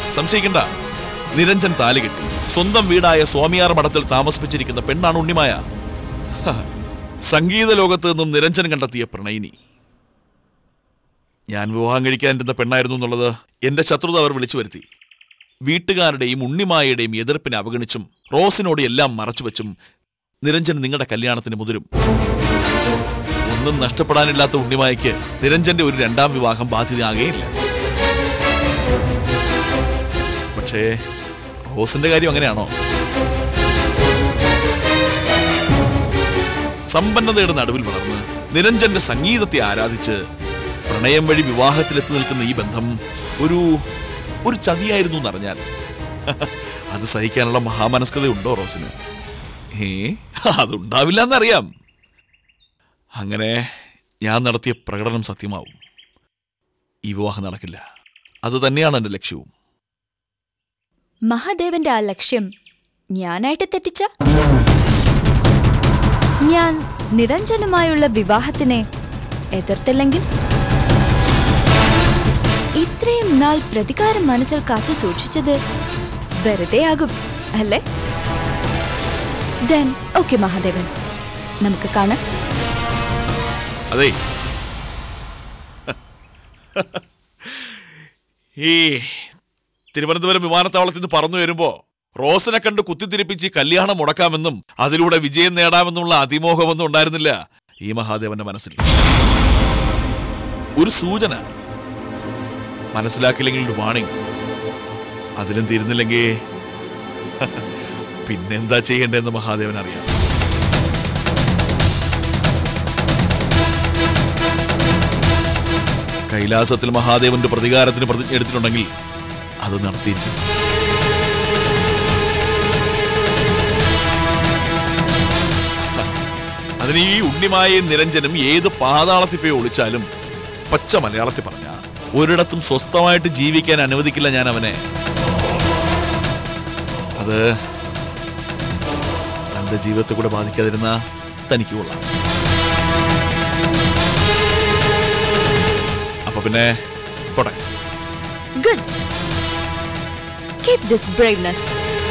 സംശയിക്കണ്ട നിരഞ്ജൻ താലി കെട്ടി സ്വന്തം വീടായ സ്വാമിയാർ മഠത്തിൽ താമസിപ്പിച്ചിരിക്കുന്ന പെണ്ണാണ് ഉണ്ണിമായ ഹ, സംഗീത ലോകത്ത് നിന്നും നിരഞ്ജൻ കണ്ടെത്തിയ പ്രണയിനി ഞാൻ വിവാഹം കഴിക്കാനിരുന്ന പെണ്ണായിരുന്നു എന്നുള്ളത് എന്റെ ശത്രുത അവർ വിളിച്ചു വരുത്തി വീട്ടുകാരുടെയും ഉണ്ണിമായയുടെയും എതിർപ്പിനെ അവഗണിച്ചും റോസിനോട് എല്ലാം മറച്ചുവെച്ചും നിരഞ്ജൻ നിങ്ങളുടെ കല്യാണത്തിന് മുതിരും ഒന്നും നഷ്ടപ്പെടാനില്ലാത്ത ഉണ്ണിമായയ്ക്ക് നിരഞ്ജന്റെ ഒരു രണ്ടാം വിവാഹം ബാധ്യതയാകുകയില്ല പക്ഷേ റോസിന്റെ കാര്യം അങ്ങനെയാണോ സമ്പന്നതയുടെ നടുവിൽ വളർന്ന് നിരഞ്ജന്റെ സംഗീതത്തെ ആരാധിച്ച് പ്രണയം വഴി വിവാഹത്തിലെത്തി നിൽക്കുന്ന ഈ ബന്ധം ഒരു ഒരു ചതിയായിരുന്നു എന്നറിഞ്ഞാൽ അത് സഹിക്കാനുള്ള മഹാമനസ്കതയുണ്ടോ റോസിന് ഏ അതുണ്ടാവില്ല എന്നറിയാം അങ്ങനെ ഞാൻ നടത്തിയ പ്രകടനം സത്യമാവും ഈ വിവാഹം നടക്കില്ല അത് തന്നെയാണ് എൻ്റെ ലക്ഷ്യവും മഹാദേവന്റെ ആ ലക്ഷ്യം ഞാനായിട്ട് തെറ്റിച്ച ഞാൻ നിരഞ്ജനുമായുള്ള വിവാഹത്തിനെ എതിർത്തില്ലെങ്കിൽ ഇത്രയും നാൾ പ്രതികാരം മനസ്സിൽ കാത്തു സൂക്ഷിച്ചത് വെറുതെ ആകും അല്ലേ ദെൻ ഓക്കെ മഹാദേവൻ നമുക്ക് കാണാം അതെ ഈ തിരുവനന്തപുരം വിമാനത്താവളത്തിൽ നിന്ന് പറന്നു വരുമ്പോ റോസിനെ കണ്ട് കുത്തിത്തിരിപ്പിച്ച് കല്യാണം മുടക്കാമെന്നും അതിലൂടെ വിജയം നേടാമെന്നുള്ള അതിമോഹമൊന്നും ഉണ്ടായിരുന്നില്ല ഈ മഹാദേവന്റെ മനസ്സിൽ ഒരു സൂചന മനസ്സിലാക്കില്ലെങ്കിൽ ഒരു വാണിംഗ് അതിലും തീരുന്നില്ലെങ്കിൽ പിന്നെന്താ ചെയ്യേണ്ടതെന്ന് മഹാദേവൻ അറിയാം കൈലാസത്തിൽ മഹാദേവന്റെ പ്രതികാരത്തിന് പ്രതിജ്ഞ എടുത്തിട്ടുണ്ടെങ്കിൽ അത് നടത്തിയിരിക്കും അതിന് ഈ ഉണ്ണിമായയും നിരഞ്ജനും ഏത് പാതാളത്തിൽ പോയി ഒളിച്ചാലും പച്ച മലയാളത്തിൽ പറഞ്ഞ ഒരിടത്തും സ്വസ്ഥമായിട്ട് ജീവിക്കാൻ അനുവദിക്കില്ല ഞാൻ അവനെ അത് തന്റെ ജീവിതത്തെ കൂടെ ബാധിക്കാതിരുന്ന തനിക്ക് കൊള്ളാം അപ്പൊ പിന്നെ പോട്ടെ ഗുഡ് കീപ് ദിസ് ബ്രേവ്നെസ്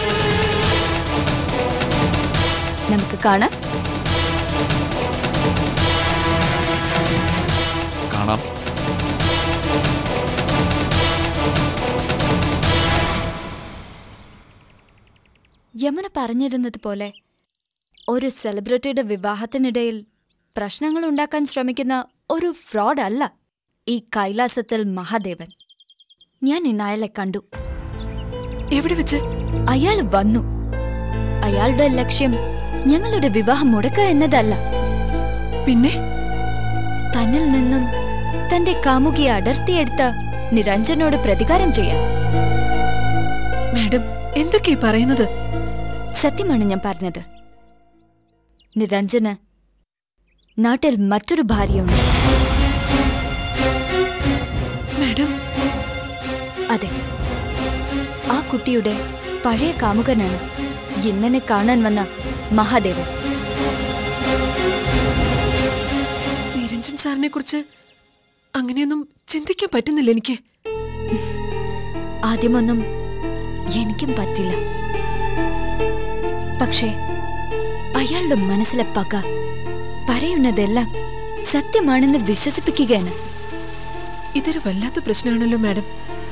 നമുക്ക് കാണാം കാണാം യമുന പറഞ്ഞിരുന്നത് പോലെ ഒരു സെലിബ്രിറ്റിയുടെ വിവാഹത്തിനിടയിൽ പ്രശ്നങ്ങൾ ഉണ്ടാക്കാൻ ശ്രമിക്കുന്ന ഒരു ഫ്രോഡ് അല്ല ഈ കൈലാസത്തിൽ മഹാദേവൻ ഞാൻ ഇന്ന് അയാളെ കണ്ടു എവിടെ വെച്ച് അയാൾ വന്നു അയാളുടെ ലക്ഷ്യം ഞങ്ങളുടെ വിവാഹം മുടക്കുക എന്നതല്ല പിന്നെ തന്നിൽ നിന്നും തന്റെ കാമുകിയെ അടർത്തിയെടുത്ത് നിരഞ്ജനോട് പ്രതികാരം ചെയ്യാൻ മാഡം എന്തൊക്കെയാ പറയുന്നത് സത്യമാണ് ഞാൻ പറഞ്ഞത് നിരഞ്ജന് നാട്ടിൽ മറ്റൊരു ഭാര്യയുണ്ട് മാഡം അതെ ആ കുട്ടിയുടെ പഴയ കാമുകനാണ് ഇന്നനെ കാണാൻ വന്ന മഹാദേവൻ നിരഞ്ജൻ സാറിനെ കുറിച്ച് അങ്ങനെയൊന്നും ചിന്തിക്കാൻ പറ്റുന്നില്ല എനിക്ക് ആദ്യമൊന്നും എനിക്കും പറ്റില്ല പക്ഷേ അയാളുടെ മനസ്സിലെ പക പറയുന്നതെല്ലാം സത്യമാണെന്ന് വിശ്വസിപ്പിക്കുകയാണ് ഇതൊരു വല്ലാത്ത പ്രശ്നമാണല്ലോ മാഡം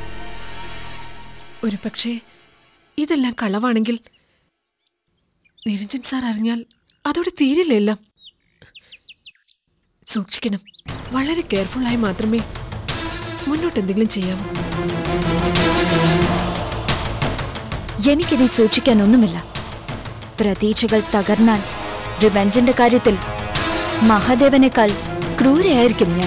ഒരു പക്ഷേ ഇതെല്ലാം കളവാണെങ്കിൽ നിരഞ്ജൻ സാർ അറിഞ്ഞാൽ അതോടെ തീരില്ല എല്ലാം സൂക്ഷിക്കണം വളരെ കെയർഫുള്ളായി മാത്രമേ മുന്നോട്ട് എന്തെങ്കിലും ചെയ്യാവൂ എനിക്കിനി സൂക്ഷിക്കാനൊന്നുമില്ല പ്രതീക്ഷകൾ തകർന്നാൽ റിവെഞ്ചിന്റെ കാര്യത്തിൽ മഹാദേവനേക്കാൾ ക്രൂരയായിരിക്കും ഞാൻ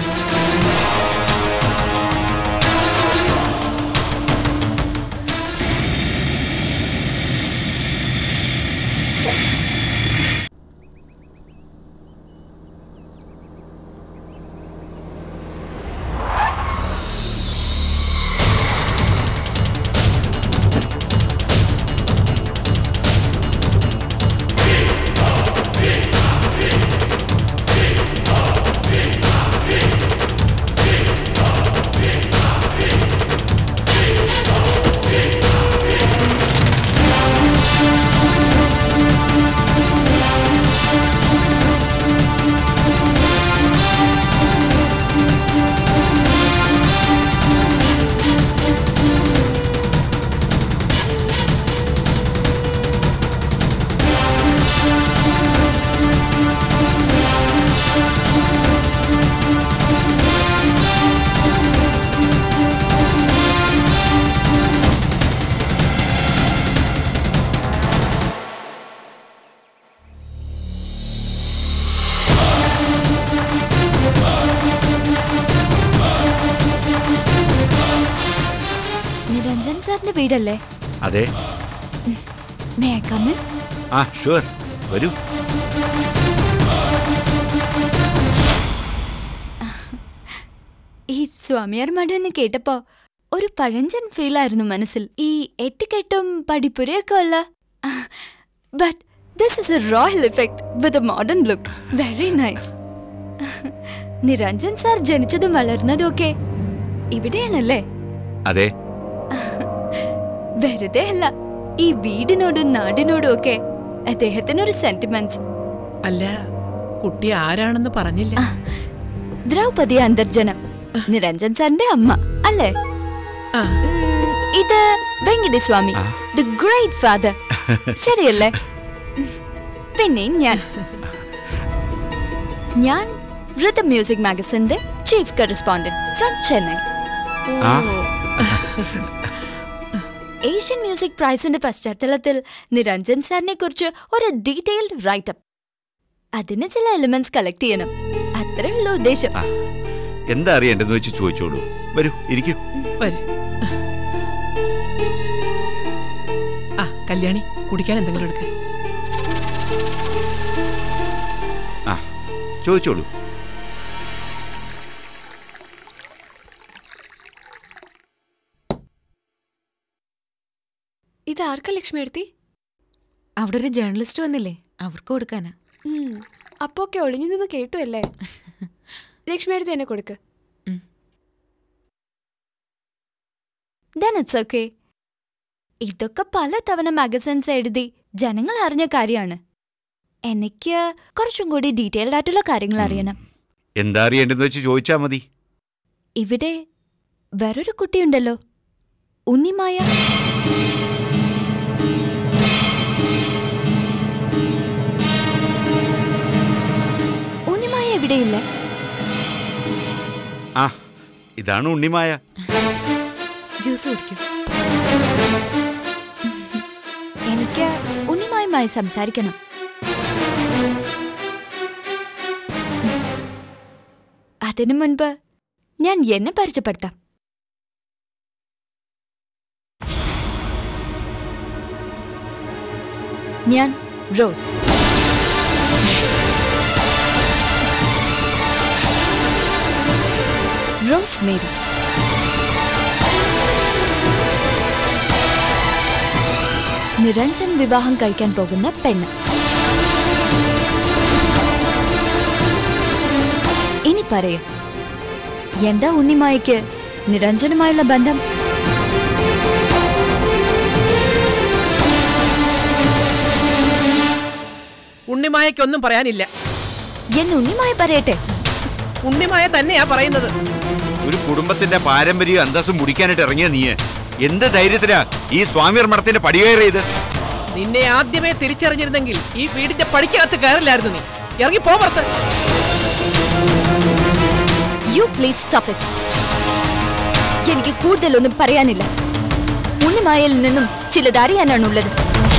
സാറിന്റെ വീടല്ലേ അതെ മേ ഐ കം ഇൻ ആ ഷുവർ വരൂ ഈ സ്വാമിയാർ മഠം എന്ന് കേട്ടപ്പോ ഒരു പഴഞ്ചൻ ഫീലായിരുന്നു മനസ്സിൽ ഈ എട്ടിക്കെട്ടും പഠിപ്പുരയൊക്കെ അല്ല but this is a royal effect with a modern look very nice Niranjan sir ജനിച്ചതും വളർന്നതും ഒക്കെ ഇവിടെയാണല്ലേ അതെ വെറുതെ അല്ല ഈ വീടിനോടും നാടിനോടും ഒക്കെ അദ്ദേഹത്തിനൊരു സെന്റിമെന്റ്സ് അല്ല കുട്ടി ആരാണെന്ന് പറഞ്ഞില്ല ദ്രൗപദി അന്തർജനം നിരഞ്ജൻ സാറിന്റെ അമ്മ അല്ലേ ആ ഉം, ഇത് Venkati Swami the great father ശരിയല്ലേ പിന്നെ ഞാൻ ഞാൻ റിതം മ്യൂസിക് മാഗസിന്റെ ചീഫ് കറസ്പോണ്ടന്റ് ഫ്രം ചെന്നൈ ആ ഏഷ്യൻ മ്യൂസിക് പ്രൈസിന്റെ പശ്ചാത്തലത്തിൽ നിരഞ്ജൻ സാറിനെ കുറിച്ച് ഒരു ഡീറ്റെയിൽഡ് റൈറ്റപ്പ് അതിന് ചില എലിമെന്റ്സ് കളക്ട് ചെയ്യണം അത്രേ ഉള്ളൂ ഉദ്ദേശം എന്താ അറിയേണ്ടതെന്ന് വെച്ച് ചോദിച്ചോളൂ വരൂ ഇരിക്കൂ വരും ആ കല്യാണി കുടിക്കാൻ എന്തെങ്കിലും എടുക്ക ആ ചോദിച്ചോളൂ ഇത് ആർക്കാ ലക്ഷ്മി എടുത്തി അവിടെ ഒരു ജേർണലിസ്റ്റ് വന്നില്ലേ അവർക്ക് കൊടുക്കാനാ അപ്പൊ ഒക്കെ ഒളിഞ്ഞു നിന്ന് കേട്ടു അല്ലേ ലക്ഷ്മി എടുത്ത് എന്നെ കൊടുക്ക് ദെൻ ഇറ്റ്സ് ഓക്കെ ഇതൊക്കെ പല തവണ മാഗസിൻസ് എഴുതി ജനങ്ങൾ അറിഞ്ഞ കാര്യമാണ് എനിക്ക് കുറച്ചും കൂടി ഡീറ്റെയിൽഡ് ആയിട്ടുള്ള കാര്യങ്ങൾ അറിയണം എന്താ അറിയേണ്ടതെന്ന് വെച്ച് ചോദിച്ചാ മതി ഇവിടെ വേറൊരു കുട്ടിയുണ്ടല്ലോ ഉണ്ണിമായ ഉണ്ണിമായ എവിടെയില്ല ആ ഇതാണ് ഉണ്ണിമായ ജ്യൂസ് കുടിക്കും എനിക്ക് ഉണ്ണിമായുമായി സംസാരിക്കണം അതിനു മുൻപ് ഞാൻ എന്നെ പരിചയപ്പെടുത്താം ഞാൻ റോസ് റോസ് മേരി നിരഞ്ജൻ വിവാഹം കഴിക്കാൻ പോകുന്ന പെണ്ണ് ഇനി പറയൂ എന്താ ഉണ്ണിമായക്ക് നിരഞ്ജനുമായുള്ള ബന്ധം ഉണ്ണിമായക്കൊന്നും പറയാനില്ല എന്ന് ഉണ്ണിമായ പറയട്ടെ ഉണ്ണിമായ തന്നെയാ പറയുന്നത് ഒരു കുടുംബത്തിന്റെ പാരമ്പര്യം അന്തസ്സും മുടിക്കാനായിട്ട് ഇറങ്ങിയ നീ എന്ത് ധൈര്യത്തിലാ ഈ സ്വാമിയർ മഠത്തിന്റെ പടികയറിയത് നിന്നെ ആദ്യമേ തിരിച്ചറിഞ്ഞിരുന്നെങ്കിൽ ഈ വീടിന്റെ പടിക്കകത്ത് കയറില്ലായിരുന്നു നീ ഇറങ്ങി പോ പുറത്ത് യു പ്ലീസ് സ്റ്റോപ്പ് ഇറ്റ് എനിക്ക് കൂടുതലൊന്നും പറയാനില്ല ഉണ്ണിമായയിൽ നിന്നും ചിലത് അറിയാനാണുള്ളത്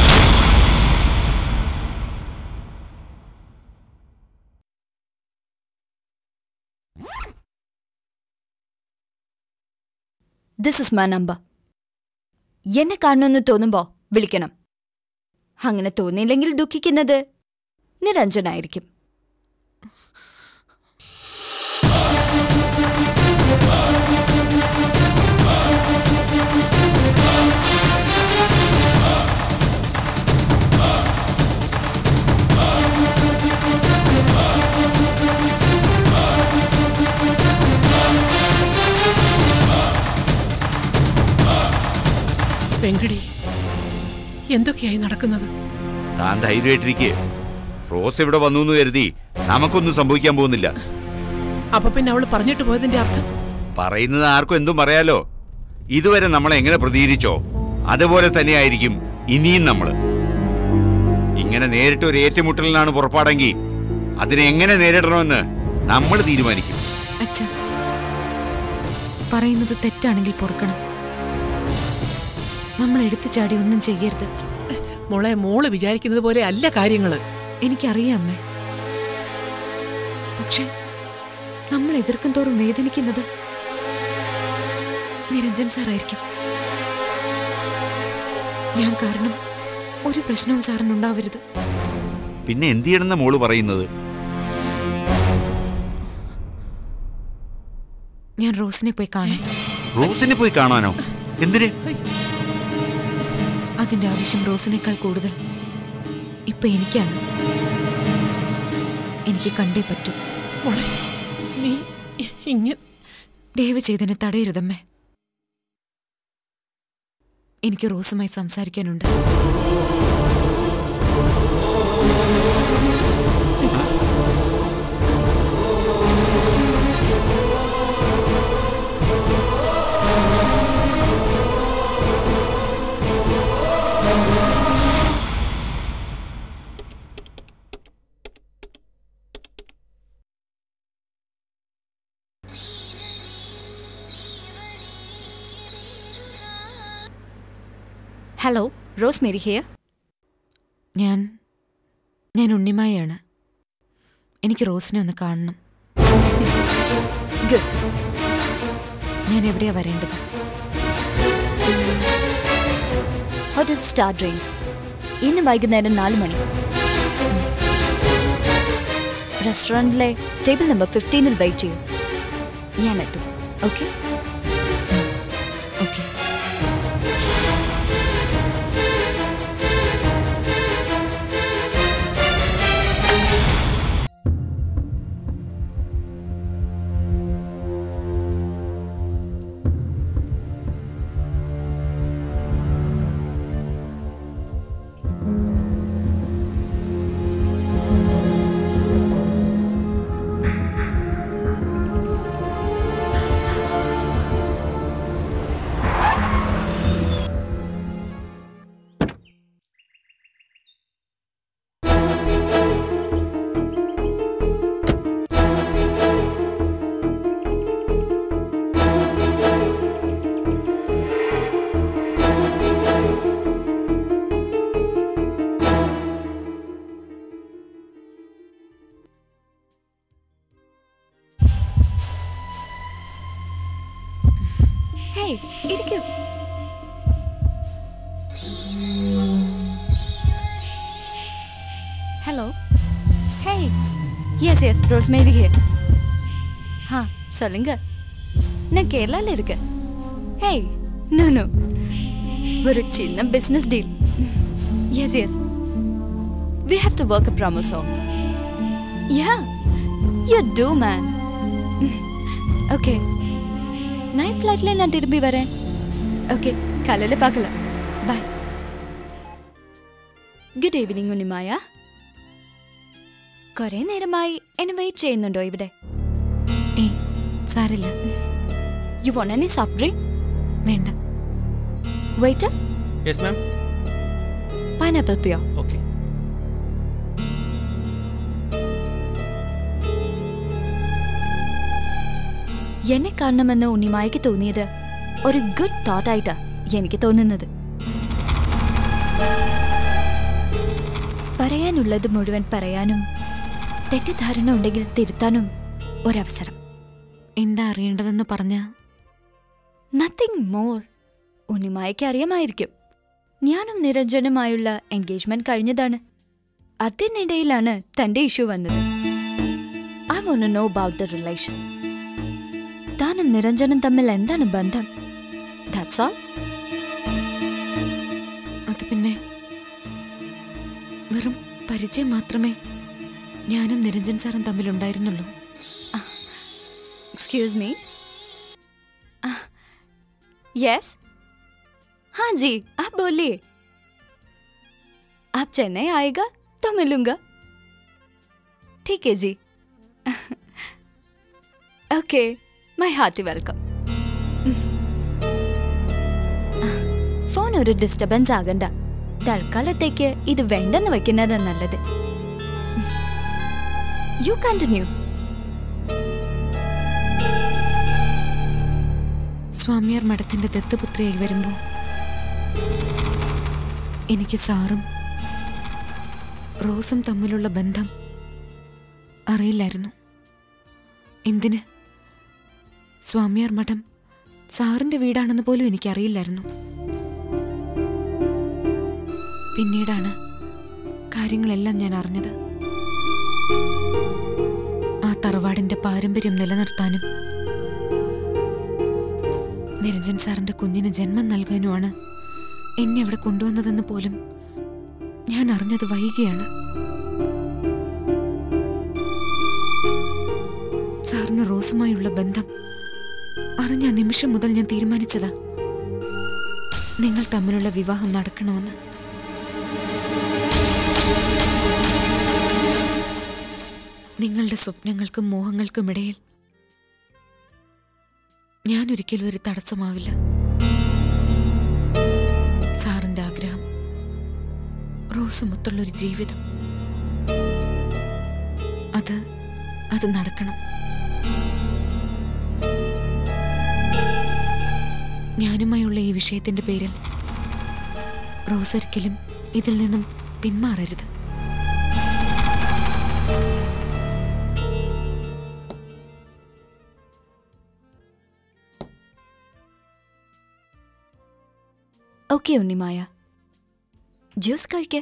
ദിസ് ഇസ് മൈ നമ്പർ എന്നെ കാണണമെന്ന് തോന്നുമ്പോ വിളിക്കണം അങ്ങനെ തോന്നിയില്ലെങ്കിൽ ദുഃഖിക്കുന്നത് നിരഞ്ജനായിരിക്കും വെങ്കടി എന്തൊക്കെയായി നടക്കുന്നത് താൻ ധൈര്യമായിട്ടിരിക്കേ റോസ് ഇവിടെ വന്നു എന്ന് കരുതി നമുക്കൊന്നും സംഭവിക്കാൻ പോകുന്നില്ല അപ്പൊ പിന്നെ അവള് പറഞ്ഞിട്ട് പോയതിന്റെ അർത്ഥം പറയുന്നത് ആർക്കും എന്തും പറയാലോ ഇതുവരെ നമ്മളെ എങ്ങനെ പ്രതികരിച്ചോ അതുപോലെ തന്നെയായിരിക്കും ഇനിയും നമ്മൾ ഇങ്ങനെ നേരിട്ട് ഒരു ഏറ്റുമുട്ടലിനാണ് പുറപ്പാടെങ്കിൽ അതിനെ എങ്ങനെ നേരിടണമെന്ന് നമ്മൾ തീരുമാനിക്കും അച്ഛ പറയുന്നത് തെറ്റാണെങ്കിൽ പൊറുക്കണം നമ്മൾ എടുത്തു ചാടി ഒന്നും ചെയ്യരുത് മോളെ മോള് വിചാരിക്കുന്നത് പോലെ അല്ല കാര്യങ്ങള് എനിക്കറിയാം അമ്മേ പക്ഷെ നമ്മൾ എതിർക്കും തോറും വേദനിക്കുന്നത് നിരഞ്ജൻ സാറായിരിക്കും ഞാൻ കാരണം ഒരു പ്രശ്നവും സാറിനുണ്ടാവരുത് പിന്നെ എന്ത് ചെയ്യണമെന്ന മോള് പറയുന്നത് ഞാൻ റോസിനെ പോയി കാണാം റോസിനെ പോയി കാണാനോ എന്തിന് അതിന്റെ ആവശ്യം റോസിനേക്കാൾ കൂടുതൽ ഇപ്പൊ എനിക്കാണ് എനിക്ക് കണ്ടേ പറ്റൂ മോളെ നീ ഇങ്ങനെ ദയവ് ചെയ്തെന്നെ തടയരുതമ്മേ എനിക്ക് റോസുമായി സംസാരിക്കാനുണ്ട് ഹലോ റോസ് മേരി ഹിയർ ഞാൻ ഞാൻ ഉണ്ണിമായാണ് എനിക്ക് റോസിനെ ഒന്ന് കാണണം ഗുഡ് ഞാൻ എവിടെയാ വരേണ്ടത് ഹോട്ടൽ സ്റ്റാർ ഡ്രീംസ് ഇന്ന് വൈകുന്നേരം നാല് മണി റെസ്റ്റോറൻറ്റിലെ ടേബിൾ നമ്പർ ഫിഫ്റ്റീനിൽ വെയിറ്റ് ചെയ്യും ഞാൻ എത്തും ഓക്കെ ഓക്കെ ഹേയ് ഇരിക്കൂ hello hey yes yes Rosemary here ஆ சொல்லுங்க நான் கேரளால இருக்கேன் ஹேய் நோ நோ ஒரு சின்ன business deal yes yes we have to work a promo song yeah you too man okay night ஃப்ளைட்ல நான் திரும்பி வரேன் ஓகே காலையில பார்க்கலாம் பாய் ഗുഡ് ഈവനിങ് ഉണ്ണിമായ കുറെ നേരമായി എന്നെ വെയിറ്റ് ചെയ്യുന്നുണ്ടോ ഇവിടെ ഏയ് സാരില്ല you want any soft drink വേണ്ട വെയിറ്റ് യെസ് മാം പൈനാപ്പിൾ പിയോ ഓക്കെ എന്നെ കാണണമെന്ന് ഉണ്ണിമായക്ക് തോന്നിയത് ഒരു ഗുഡ് തോട്ട് ആയിട്ടാ എനിക്ക് തോന്നുന്നത് പറയാനുള്ളത് മുഴുവൻ പറയാനും തെറ്റിദ്ധാരണ ഉണ്ടെങ്കിൽ തിരുത്താനും ഒരവസരം എന്താ അറിയേണ്ടതെന്ന് പറഞ്ഞ നത്തിങ് മോർ ഉണ്ണിമായക്ക് അറിയാമായിരിക്കും ഞാനും നിരഞ്ജനുമായുള്ള എൻഗേജ്മെന്റ് കഴിഞ്ഞതാണ് അതിനിടയിലാണ് തന്റെ ഇഷ്യൂ വന്നത് I want know about the relation താനും നിരഞ്ജനും തമ്മിൽ എന്താണ് ബന്ധം ദാറ്റ്സ് ഓൾ അത് പിന്നെ വെറും പരിചയം മാത്രമേ ഞാനും നിരഞ്ജൻ സാറും തമ്മിലുണ്ടായിരുന്നുള്ളൂ एक्सक्यूज मी यस हाँ जी आप बोलिए आप चेन्नई आएगा तो मिलूंगा ठीक है जी okay my hearty welcome phone ഒരു ഡിസ്റ്റർബൻസ് ആകണ്ട തൽക്കാലത്തേക്ക് ഇത് വേണ്ടെന്ന് വെക്കുന്നത് നല്ലത് യു കണ്ടിന്യൂ സ്വാമിയാർ മഠത്തിന്റെ ദത്തുപുത്രിയായി വരുമ്പോൾ എനിക്ക് സാറും റോസും തമ്മിലുള്ള ബന്ധം അറിയില്ലായിരുന്നു എന്തിന് സ്വാമിയാർ മഠം സാറിന്റെ വീടാണെന്ന് പോലും എനിക്കറിയില്ലായിരുന്നു പിന്നീടാണ് കാര്യങ്ങളെല്ലാം ഞാൻ അറിഞ്ഞത് ആ തറവാടിന്റെ പാരമ്പര്യം നിലനിർത്താനും നിരഞ്ജൻ സാറിന്റെ കുഞ്ഞിന് ജന്മം നൽകാനുമാണ് എന്നെ അവിടെ കൊണ്ടുവന്നതെന്ന് പോലും ഞാൻ അറിഞ്ഞത് വൈകിയാണ് സാറിന് റോസുമായുള്ള ബന്ധം അറിഞ്ഞ ആ നിമിഷം മുതൽ ഞാൻ തീരുമാനിച്ചതാ നിങ്ങൾ തമ്മിലുള്ള വിവാഹം നടക്കണമെന്ന് നിങ്ങളുടെ സ്വപ്നങ്ങൾക്കും മോഹങ്ങൾക്കും ഇടയിൽ ഞാൻ ഒരിക്കലും ഒരു തടസ്സമാവില്ല സാറിന്റെ ആഗ്രഹം റോസുമൊത്തുള്ളൊരു ജീവിതം അത് അത് നടക്കണം ഞാനുമായുള്ള ഈ വിഷയത്തിന്റെ പേരിൽ റോസ് ഒരിക്കലും ഇതിൽ നിന്നും പിന്മാറരുത് ഓക്കെ ഉണ്ണിമായ ജ്യൂസ് കഴിക്കേ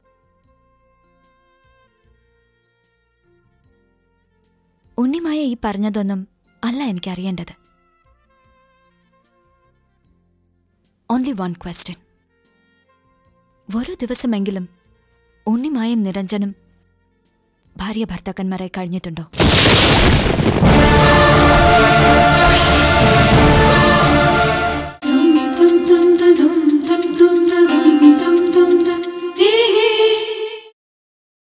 ഉണ്ണിമായ ഈ പറഞ്ഞതൊന്നും അല്ല എനിക്ക് അറിയേണ്ടത് ഓൺലി വൺ ക്വസ്റ്റ്യൻ ഒരു ദിവസമെങ്കിലും ഉണ്ണിമായും നിരഞ്ജനും ഭാര്യ ഭർത്താക്കന്മാരായി കഴിഞ്ഞിട്ടുണ്ടോ